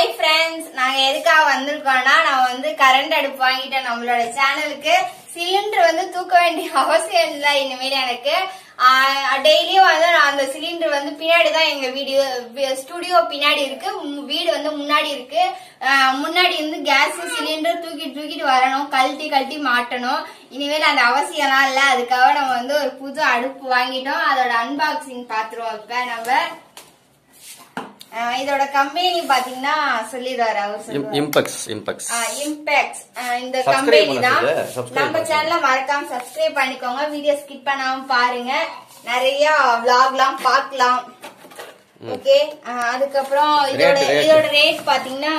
Hi friends நாங்க எதுக்காக வந்திருக்கோம்னா நான் வந்து கரண்ட் அடுப்பு வாங்கிட்டேன் நம்மளோட சேனலுக்கு சிலிண்டர் வந்து தூக்க வேண்டிய அவசியம் இல்லை இனிமேல் எனக்கு டெய்லியும் வந்து நான் அந்த சிலிண்டர் வந்து பின்னாடி தான் எங்க வீடியோ ஸ்டுடியோ பின்னாடி இருக்கு உம், வீடு வந்து முன்னாடி இருக்கு ஆஹ், முன்னாடி வந்து கேஸ் சிலிண்டர் தூக்கிட்டு தூக்கிட்டு வரணும் கழட்டி கழட்டி மாட்டணும் இனிமேல் அந்த அவசியம்லாம் இல்லை அதுக்காக நம்ம வந்து ஒரு புது அடுப்பு வாங்கிட்டோம் அதோட அன்பாக்சிங் பாத்துருவோம் இப்ப நம்ம ஆஹ் இதோட கம்பெனி பாத்தீங்கன்னா சொல்லிடுவாரு அவர் இம்- சொல்லுவாரு இம்பெக்ஸ் இம்பெக்ஸ் இம்பேக்ட் இந்த Subscribe கம்பெனி பண்ண தான் சொல்லு, subscribe நம்ம பண்ண சேனலை மறக்காம சப்ஸ்கிரைப் பண்ணிக்கோங்க வீடியோ ஸ்கிப் பண்ணாம பாருங்க நிறைய vlogலாம் பார்க்கலாம் ஓகே அதுக்கப்புறம் இதோட Rate, rate. இதோட ரேட் பாத்தீங்கன்னா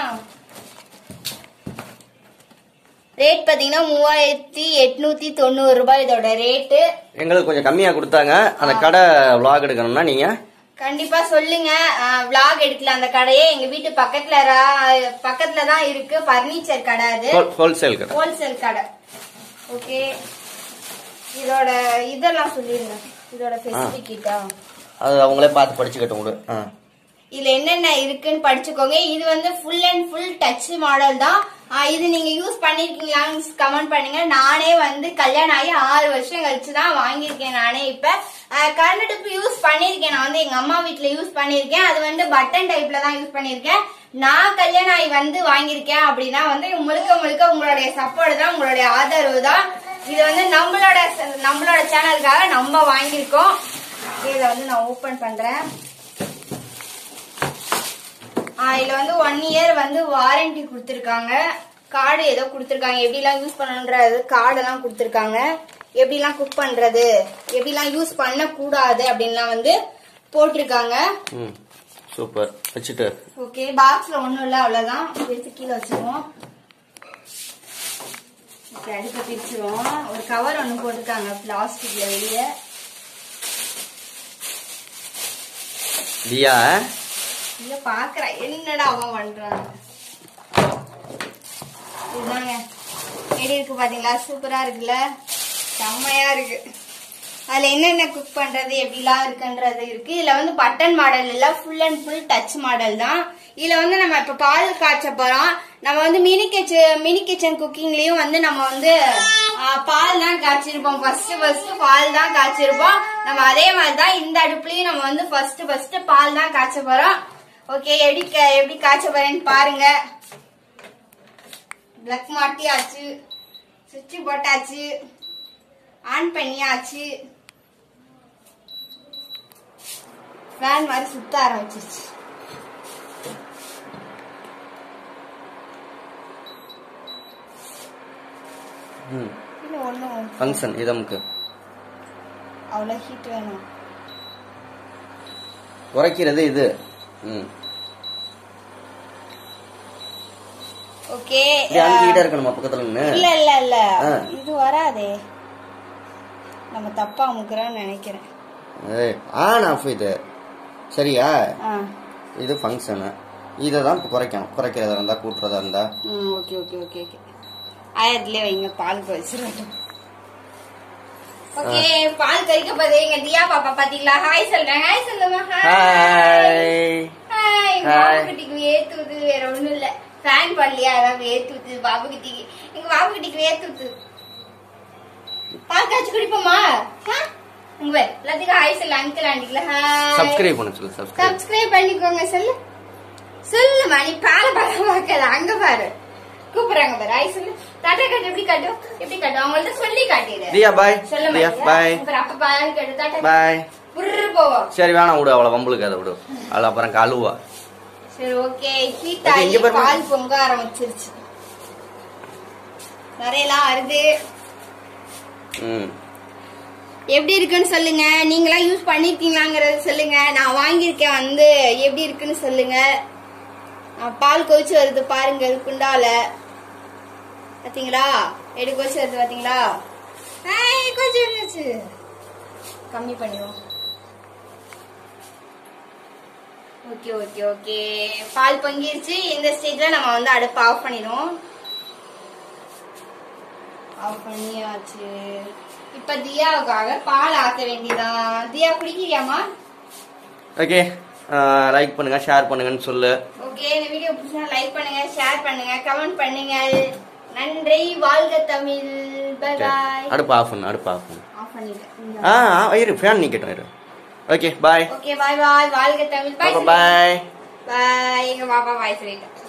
ரேட் பாத்தீங்கன்னா மூவாயிரத்தி எட்நூத்தி தொண்ணூறு ரூபாய் இதோட ரேட்டு எங்களுக்கு கொஞ்சம் கம்மியா கொடுத்தாங்க அந்த கடை vlog எடுக்கணும்னா நீங்க கண்டிப்பா சொல்லுங்க vlog எடுக்கலாம் அந்த கடையே எங்க வீட்டு பக்கத்துல ரா- பக்கத்துல தான் இருக்கு பர்னிச்சர் கடை அது ஹோல்சேல் கடை ஹோல்சேல் கடை ஓகே இதோட இதெல்லாம் சொல்லிருங்க இதோட ஸ்பெசிபிக்கிட்டா அது அவங்களே பார்த்து படிச்சுக்கட்டும் விடு ஆ. இதுல என்னென்ன இருக்குன்னு படிச்சுக்கோங்க இது வந்து full and full touch model தான் ஆ, இது நீங்க யூஸ் பண்ணிருக்கீங்களான்னு கமெண்ட் பண்ணுங்க நானே வந்து கல்யாணம் ஆகி ஆறு வருஷம் கழிச்சு தான் வாங்கியிருக்கேன் நானே இப்ப கரண்ட் அடுப்பு யூஸ் பண்ணிருக்கேன் நான் வந்து எங்க அம்மா வீட்ல யூஸ் பண்ணிருக்கேன் அது வந்து பட்டன் டைப்ல தான் யூஸ் பண்ணிருக்கேன் நான் கல்யாணம் ஆகி வந்து வாங்கியிருக்கேன் அப்படின்னா வந்து முழுக்க முழுக்க உங்களுடைய சப்போர்ட் தான் உங்களுடைய ஆதரவு தான் இது வந்து நம்மளோட நம்மளோட சேனலுக்காக நம்ம வாங்கியிருக்கோம் இதை வந்து நான் ஓபன் பண்றேன் ஆ, இதுல வந்து ஒன் இயர் வந்து வாரண்டி கொடுத்துருக்காங்க கார்டு ஏதோ கொடுத்துருக்காங்க எப்படிலாம் யூஸ் பண்ணணுன்றது கார்டெல்லாம் கொடுத்துருக்காங்க எப்படிலாம் குக் பண்றது எப்படிலாம் யூஸ் பண்ணக்கூடாது அப்படின்லாம் வந்து போட்டிருக்காங்க ம் சூப்பர் வச்சுட்டு ஓகே பாக்ஸ்ல ஒண்ணும் இல்ல அவ்வளவுதான் எடுத்து கீழே வச்சிருவோம் ஓகே அடுக்க பிரிச்சிருவோம் ஒரு கவர் ஒண்ணு போட்டிருக்காங்க பிளாஸ்டிக்ல வெளியே தியா இல்ல பாக்குறேன் என்னடா அவன் பண்றான் இதுதாங்க எப்படி இருக்கு பாத்தீங்களா சூப்பரா இருக்குல்ல செம்மையா இருக்கு அதுல என்னென்ன குக் பண்றது எப்படிலாம் இருக்குன்றது இருக்கு இதுல வந்து பட்டன் மாடல் இல்ல full and full touch model தான் இதுல வந்து நம்ம இப்ப பால் காய்ச்ச போறோம் நம்ம வந்து மினி கிச்சன் மினி கிச்சன் குக்கிங்லயும் வந்து நம்ம வந்து ஆ, பால் தான் காய்ச்சிருப்போம் ஃபர்ஸ்ட் ஃபர்ஸ்ட் பால் தான் காய்ச்சிருப்போம் நம்ம அதே மாதிரி தான் இந்த அடுப்புலயும் நம்ம வந்து ஃபர்ஸ்ட் ஃபர்ஸ்ட் பால் தான் காய்ச்ச போறோம் ஓகே எப்படி க- எப்படி காய்ச்ச போறேன்னு பாருங்க பிளக் மாட்டியாச்சு சுவிட்ச் போட்டாச்சு ஆன் பண்ணியாச்சு ஃபேன் மாதிரி சுத்த ஆரம்பிச்சிருச்சு ம் இல்ல ஒண்ணும் ஃபங்க்ஷன் இதமுக்கு அவ்வளவு ஹீட் வேணும் குறைக்கிறது இது ம் ஓகே இது அங்கீட்ட இருக்கணுமா பக்கத்துல நின்னு இல்ல இல்ல இல்ல ஆ. இது வராதே நம்ம தப்பா அமுக்குறோம்னு நினைக்கிறேன் ஏய் ஆன் ஆஃப் இது சரியா ஆ இது ஃபங்க்ஷனு இதை தான் குறைக்கணும் குறைக்கிறதா இருந்தா கூட்டுறதா இருந்தா ம் ஓகே ஓகே ஓகே ஓகே ஆயிரத்துலயே வைங்க பால் வச்சிருக்கட்டும் ஓகே பால் கறிக்க போதே எங்க தியா பாப்பா பாத்தீங்களா ஹாய் சொல்றேன் ஹாய் சொல்லுங்க ஹாய் ஹாய் ஹாய் பாபு குட்டிக்கு வேத்துது வேற ஒண்ணும் இல்ல ஃபேன் பண்ணலையா அதான் வேத்துது பாபு குட்டிக்கு எங்க பாபு குட்டிக்கு வேத்துது பால் காய்ச்சி குடிப்போமா ஆ? உங்க பேர் எல்லாத்துக்கும் ஹாய் சொல்லு அங்கிள் ஆண்டிக்கல ஹாய் சப்ஸ்கிரைப் பண்ண சொல்லு சப்ஸ்கிரைப் சப்ஸ்கிரைப் பண்ணிக்கோங்க சொல்லு சொல்லுமா நீ பால பால பார்க்கல அங்க பாரு கூப்பிடுறாங்க பாரு ஐ சொல்லு டாட்டா காட்டு எப்படி காட்டும் எப்படி காட்டும் அவங்கள்ட்ட சொல்லி காட்டிடு தியா பாய் சொல்ல தியா மாட்டியா? பாய் அப்புறம் அப்ப பால் காட்டு டாட்டா பாய் புர்ரு போவோம் சரி வேணாம் விடு அவளை வம்புளுக்கு அதை விடு அவளை அப்புறம் கழுவா சரி ஓகே ஹீட் அது ஆகி எங்க பாருங்க. பால் பொங்க ஆரம்பிச்சிருச்சு நிறையலாம் வருது ம் எப்படி இருக்குன்னு சொல்லுங்க நீங்களா யூஸ் பண்ணிருக்கீங்களாங்கறத சொல்லுங்க நான் வாங்கியிருக்கேன் வந்து எப்படி இருக்குன்னு சொல்லுங்க ஆ, பால் கொதிச்சு வருது பாருங்க இது குண்டால பாத்தீங்களா எப்படி கொதிச்சு வருது பாத்தீங்களா ஏய், கொதிச்சு வந்துச்சு கம்மி பண்ணிடுவோம் ஓகே ஓகே ஓகே பால் பொங்கிருச்சு இந்த ஸ்டேஜ்ல நம்ம வந்து அடுப்பு ஆஃப் பண்ணிடுவோம் ஆஃப் பண்ணியாச்சு இப்ப தியாவுக்காக பால் ஆத்த வேண்டியதான் தியா குடிக்கிறியாமா ஓகே லைக் பண்ணுங்க ஷேர் பண்ணுங்கன்னு சொல்லு ஓகே இந்த வீடியோ பிடிச்சா லைக் பண்ணுங்க ஷேர் பண்ணுங்க கமெண்ட் பண்ணுங்க நன்றி வாழ்க தமிழ் பை பாய் அடுப்பு ஆஃப் பண்ணு அடுப்பு ஆஃப் பண்ணு ஆஃப் பண்ணிட்டேன் ஆ ஆ, இரு ஃபேன் நீக்கட்டும் இரு ஓகே பாய் ஓகே பாய் பாய் வாழ்க தமிழ் பாய் பாய் பாய் எங்க பாப்பா பாய் சொல்லிட்டேன்